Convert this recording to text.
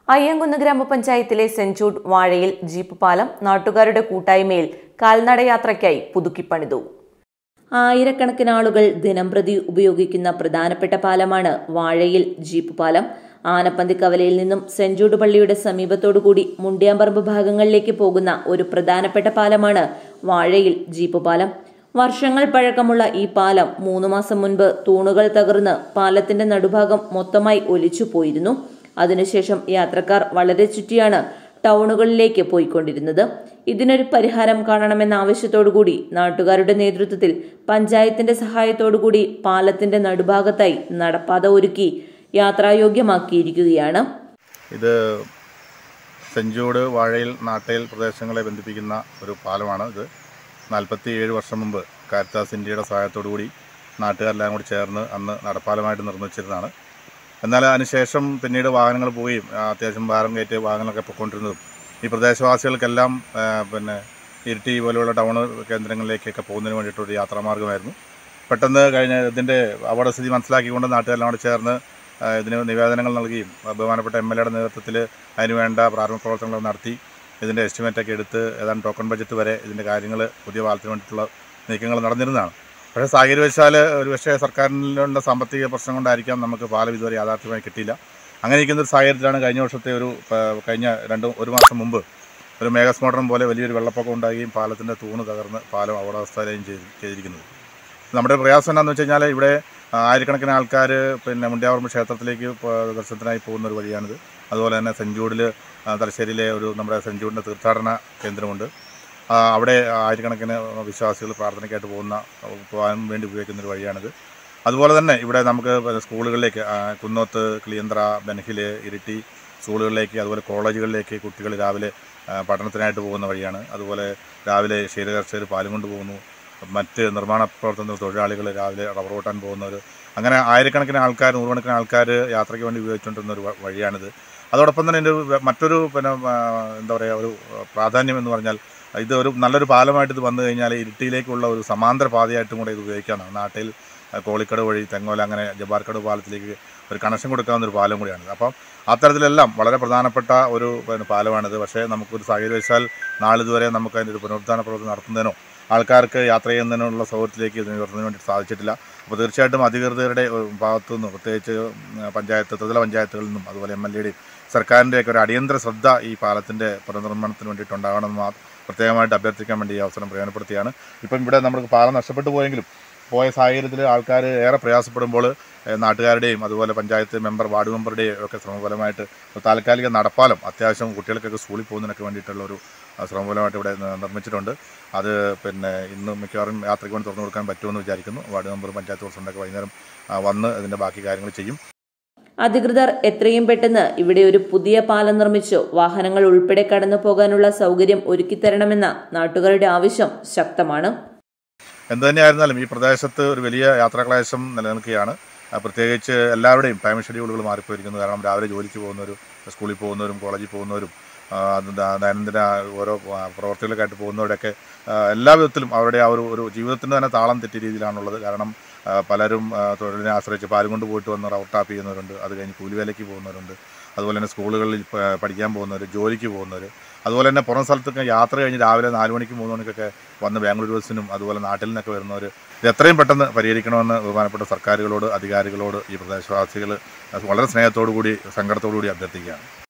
അയ്യങ്കുന്ന് ഗ്രാമപഞ്ചായത്തിലെ saint Jude വാഴയിൽ jeep പാലം നാട്ടുകാരുടെ കൂട്ടായ്മയിൽ കാൽനടയാത്രയ്ക്കായി പുതുക്കിപ്പണിതു ആയിരക്കണക്കിന് ആളുകൾ ദിനംപ്രതി ഉപയോഗിക്കുന്ന പ്രധാനപ്പെട്ട പാലമാണ് വാഴയിൽ ജീപ്പ് പാലം ആനപ്പന്തി കവലയിൽ നിന്നും സെന്റ് ജൂഡ് പള്ളിയുടെ സമീപത്തോടുകൂടി മുണ്ടിയാമ്പറമ്പ് ഭാഗങ്ങളിലേക്ക് പോകുന്ന ഒരു പ്രധാനപ്പെട്ട പാലമാണ് വാഴയിൽ ജീപ്പ് പാലം വർഷങ്ങൾ പഴക്കമുള്ള ഈ പാലം മൂന്ന് മാസം മുൻപ് തൂണുകൾ തകർന്ന് പാലത്തിന്റെ നടുഭാഗം മൊത്തമായി ഒലിച്ചു പോയിരുന്നു അതിനുശേഷം യാത്രക്കാർ വളരെ ചുറ്റിയാണ് ടൗണുകളിലേക്ക് പോയിക്കൊണ്ടിരുന്നത് ഇതിനൊരു പരിഹാരം കാണണമെന്ന ആവശ്യത്തോടുകൂടി നാട്ടുകാരുടെ നേതൃത്വത്തിൽ പഞ്ചായത്തിന്റെ സഹായത്തോടുകൂടി പാലത്തിന്റെ നടുഭാഗത്തായി നടപ്പാത ഒരുക്കി യാത്രായോഗ്യമാക്കിയിരിക്കുകയാണ് ഇത് സെഞ്ചൂട് വാഴയിൽ നാട്ടയിൽ പ്രദേശങ്ങളെ ബന്ധിപ്പിക്കുന്ന ഒരു പാലമാണ് ഇത് നാൽപ്പത്തി ഏഴ് വർഷം മുമ്പ് കാരിത്താസ് ഇന്ത്യയുടെ സഹായത്തോടു കൂടി നാട്ടുകാരെല്ലാം കൂടി ചേർന്ന് അന്ന് നടപ്പാലമായിട്ട് നിർമ്മിച്ചിരുന്നതാണ് എന്നാൽ അതിനുശേഷം പിന്നീട് വാഹനങ്ങൾ പോവുകയും ആ, അത്യാവശ്യം ഭാരം കയറ്റിയ വാഹനങ്ങളൊക്കെ പൊയ്ക്കൊണ്ടിരുന്നതും ഈ പ്രദേശവാസികൾക്കെല്ലാം ആ, പിന്നെ ഇരിട്ടി പോലെയുള്ള ടൗൺ കേന്ദ്രങ്ങളിലേക്കൊക്കെ പോകുന്നതിന് വേണ്ടിയിട്ടൊരു യാത്രാമാർഗ്ഗമായിരുന്നു പെട്ടെന്ന് കഴിഞ്ഞ ഇതിൻ്റെ അപകടസ്ഥിതി മനസ്സിലാക്കിക്കൊണ്ട് നാട്ടുകാരെല്ലാം കൂടി ചേർന്ന് ആ, ഇതിന് നിവേദനങ്ങൾ നൽകുകയും ആ, ബഹുമാനപ്പെട്ട എം എൽ എയുടെ നേതൃത്വത്തിൽ അതിനുവേണ്ട പ്രാഥമിക പ്രവർത്തനങ്ങൾ നടത്തി ഇതിൻ്റെ എസ്റ്റിമേറ്റൊക്കെ എടുത്ത് ഏതാണ്ട് ടോക്കൺ ബജറ്റ് വരെ ഇതിൻ്റെ കാര്യങ്ങൾ പുതിയ പാലത്തിന് വേണ്ടിയിട്ടുള്ള നീക്കങ്ങൾ നടന്നിരുന്നതാണ് പക്ഷേ സാഹചര്യവശാൽ ഒരുപക്ഷെ സർക്കാരിനുള്ള സാമ്പത്തിക പ്രശ്നം കൊണ്ടായിരിക്കാം നമുക്ക് പാലം ഇതുവരെ യാഥാർത്ഥ്യമായി കിട്ടിയില്ല അങ്ങനെ ഇരിക്കുന്ന ഒരു സാഹചര്യത്തിലാണ് കഴിഞ്ഞ വർഷത്തെ ഒരു ആ, കഴിഞ്ഞ രണ്ട് ഒരു മാസം മുമ്പ് ഒരു മേഘസ്ഫോടനം പോലെ വലിയൊരു വെള്ളപ്പൊക്കം ഉണ്ടാകുകയും പാലത്തിൻ്റെ തൂണ് തകർന്ന് പാലം അപകടാവസ്ഥയിലായും ചെയ്ത് ചെയ്തിരിക്കുന്നത് നമ്മുടെ പ്രയാസം എന്താണെന്ന് വെച്ച് കഴിഞ്ഞാൽ ഇവിടെ ആയിരക്കണക്കിന് ആൾക്കാർ പിന്നെ മുണ്ടിയാവർമ്മ ക്ഷേത്രത്തിലേക്ക് പ- ദർശനത്തിനായി പോകുന്ന ഒരു വഴിയാണിത് അതുപോലെ തന്നെ സെഞ്ചൂടിൽ തലശ്ശേരിയിലെ ഒരു നമ്മുടെ സെഞ്ചൂടിൻ്റെ തീർത്ഥാടന കേന്ദ്രമുണ്ട് ആ, അവിടെ ആയിരക്കണക്കിന് വിശ്വാസികൾ പ്രാർത്ഥനയ്ക്കായിട്ട് പോകുന്ന പോകാൻ വേണ്ടി ഉപയോഗിക്കുന്ന ഒരു വഴിയാണിത് അതുപോലെ തന്നെ ഇവിടെ നമുക്ക് പിന്നെ സ്കൂളുകളിലേക്ക് ആ, കുന്നോത്ത് കിളിയന്ത്ര ബെൻഹില് ഇരിട്ടി സ്കൂളുകളിലേക്ക് അതുപോലെ കോളേജുകളിലേക്ക് കുട്ടികൾ രാവിലെ ആ, പഠനത്തിനായിട്ട് പോകുന്ന വഴിയാണ് അതുപോലെ രാവിലെ ക്ഷീരകർഷകർ പാലും കൊണ്ട് പോകുന്നു മറ്റ് നിർമ്മാണ പ്രവർത്തന തൊഴിലാളികൾ രാവിലെ റബ്ബർ വെട്ടാൻ പോകുന്നവർ അങ്ങനെ ആയിരക്കണക്കിന് ആൾക്കാർ നൂറുകണക്കിന് ആൾക്കാർ യാത്രയ്ക്ക് വേണ്ടി ഉപയോഗിച്ചുകൊണ്ടിരുന്ന ഒരു വ- വഴിയാണിത് അതോടൊപ്പം തന്നെ ഇതിൻ്റെ ഒരു വ- മറ്റൊരു പിന്നെ ആ, എന്താ പറയുക ഒരു പ്രാധാന്യം എന്ന് പറഞ്ഞാൽ ഇത് ഒരു നല്ലൊരു പാലമായിട്ട് ഇത് വന്നു കഴിഞ്ഞാൽ ഇരിട്ടിയിലേക്കുള്ള ഒരു സമാന്തര പാതയായിട്ടും കൂടെ ഇത് ഉപയോഗിക്കാവുന്നതാണ് നാട്ടിൽ ആ, കോളിക്കട് വഴി തെങ്ങോല അങ്ങനെ ജബാർക്കട് പാലത്തിലേക്ക് ഒരു കണക്ഷൻ കൊടുക്കാവുന്ന ഒരു പാലം കൂടിയാണ് അപ്പം അത്തരത്തിലെല്ലാം വളരെ പ്രധാനപ്പെട്ട ഒരു പിന്നെ പാലമാണിത് പക്ഷേ നമുക്കൊരു സാഹചര്യവശാൽ നാളിതുവരെ നമുക്ക് അതിൻ്റെ ഒരു പുനരുദ്ധാന പ്രവർത്തനം നടത്തുന്നതിനോ ആൾക്കാർക്ക് യാത്ര ചെയ്യുന്നതിനുള്ള സൗകര്യത്തിലേക്ക് ഇതിന് ഉയർത്തുന്നതിന് വേണ്ടി സാധിച്ചിട്ടില്ല അപ്പോൾ തീർച്ചയായിട്ടും അധികൃതരുടെ ഏഹ്, ഭാഗത്തു നിന്ന് പ്രത്യേകിച്ച് ഉം, പഞ്ചായത്ത് ത്രിതല പഞ്ചായത്തുകളിൽ നിന്നും അതുപോലെ എം എൽ എയുടെയും സർക്കാരിൻ്റെയൊക്കെ ഒരു അടിയന്തര ശ്രദ്ധ ഈ പാലത്തിൻ്റെ പുനർനിർമ്മാണത്തിന് വേണ്ടിയിട്ടുണ്ടാകണമെന്ന് മാ- പ്രത്യേകമായിട്ട് അഭ്യർത്ഥിക്കാൻ വേണ്ടി ഈ അവസരം പ്രയോജനപ്പെടുത്തിയാണ് ഇപ്പം ഇവിടെ നമുക്ക് പാലം നഷ്ടപ്പെട്ടു പോയെങ്കിലും പോയ സാഹചര്യത്തിൽ ആൾക്കാർ ഏറെ പ്രയാസപ്പെടുമ്പോൾ ഏഹ്, നാട്ടുകാരുടെയും അതുപോലെ പഞ്ചായത്ത് മെമ്പർ വാർഡ് മെമ്പറുടെയും ഒക്കെ ശ്രമഫലമായിട്ട് ഒരു താൽക്കാലിക നടപ്പാലം അത്യാവശ്യം കുട്ടികൾക്കൊക്കെ സ്കൂളിൽ പോകുന്നതിനൊക്കെ വേണ്ടിയിട്ടുള്ള ഒരു ആ, ശ്രമഫലമായിട്ട് ഇവിടെ ന- നിർമ്മിച്ചിട്ടുണ്ട് അത് പിന്നെ ഇന്ന് മിക്കവാറും യാത്രയ്ക്ക് വേണ്ടി തുറന്നു കൊടുക്കാൻ പറ്റുമെന്ന് വിചാരിക്കുന്നു വാർഡ് മെമ്പർ പഞ്ചായത്ത് പ്രസിഡൻ്റൊക്കെ വൈകുന്നേരം ആ, വന്ന് അതിൻ്റെ ബാക്കി കാര്യങ്ങൾ ചെയ്യും അധികൃതർ എത്രയും പെട്ടെന്ന് ഇവിടെ ഒരു പുതിയ പാലം നിർമ്മിച്ചു വാഹനങ്ങൾ ഉൾപ്പെടെ കടന്നു പോകാനുള്ള സൗകര്യം ഒരുക്കിത്തരണമെന്ന നാട്ടുകാരുടെ ആവശ്യം ശക്തമാണ് എന്ത് തന്നെയായിരുന്നാലും ഈ പ്രദേശത്ത് ഒരു വലിയ യാത്രാക്ലേശം നിലനിൽക്കുകയാണ് ആ, പ്രത്യേകിച്ച് എല്ലാവരുടെയും ടൈം ഷെഡ്യൂളുകൾ മാറിപ്പോയിരിക്കുന്നു കാരണം രാവിലെ ജോലിക്ക് പോകുന്നവരും സ്കൂളിൽ പോകുന്നവരും കോളേജിൽ പോകുന്നവരും ആ, അത് ദ- ദൈനംദിന ഓരോ ആ, പ്രവർത്തികൾക്കായിട്ട് പോകുന്നവരുടെയൊക്കെ ആ, എല്ലാ വിധത്തിലും അവരുടെ ആ ഒരു ഒരു ജീവിതത്തിൻ്റെ തന്നെ താളം തെറ്റിയ രീതിയിലാണുള്ളത് കാരണം ആ, പലരും ആ, തൊഴിലിനെ ആശ്രയിച്ച് പാലും കൊണ്ട് പോയിട്ട് വന്ന് റവർ ടാപ്പ് ചെയ്യുന്നവരുണ്ട് അത് കഴിഞ്ഞ് കൂലിവേലയ്ക്ക് പോകുന്നവരുണ്ട് അതുപോലെ തന്നെ സ്കൂളുകളിൽ പ- പഠിക്കാൻ പോകുന്നവർ ജോലിക്ക് പോകുന്നവർ അതുപോലെ തന്നെ പുറം സ്ഥലത്തൊക്കെ യാത്ര കഴിഞ്ഞ് രാവിലെ നാല് മണിക്ക് മൂന്ന് മണിക്കൊക്കെ വന്ന് ബാംഗ്ലൂർ ബസ്സിനും അതുപോലെ നാട്ടിൽ നിന്നൊക്കെ വരുന്നവർ ഇത് എത്രയും പെട്ടെന്ന് പരിഹരിക്കണമെന്ന് ബഹുമാനപ്പെട്ട സർക്കാരുകളോട് അധികാരികളോട് ഈ പ്രദേശവാസികൾ വളരെ സ്നേഹത്തോടു കൂടി സങ്കടത്തോടു കൂടി അഭ്യർത്ഥിക്കുകയാണ്